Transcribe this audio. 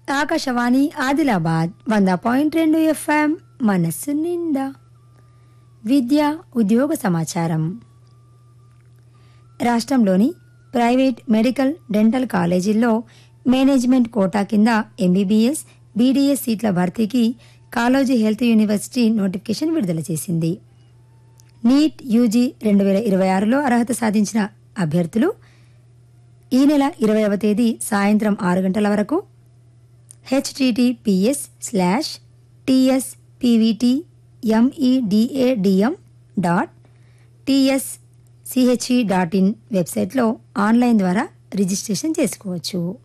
ఆకాశవాణి ఆదిలాబాద్ వంద పాయింట్ రెండు ఎఫ్ఎం మనస్సు నిండా విద్య ఉద్యోగ సమాచారం రాష్ట్రంలోని ప్రైవేట్ మెడికల్ డెంటల్ కాలేజీల్లో మేనేజ్మెంట్ కోటా కింద ఎంబీబీఎస్ బీడీఎస్ సీట్ల భర్తీకి కాలోజీ హెల్త్ యూనివర్సిటీ నోటిఫికేషన్ విడుదల చేసింది నీట్ యూజీ రెండు వేల ఇరవై ఆరులో అర్హత సాధించిన అభ్యర్థులు ఈ నెల ఇరవైవ తేదీ సాయంత్రం ఆరు గంటల వరకు HTTPS slash TS PVT MEDADM dot TS CHE dot in వెబ్సైట్లో ఆన్లైన్ ద్వారా రిజిస్ట్రేషన్ చేసుకోవచ్చు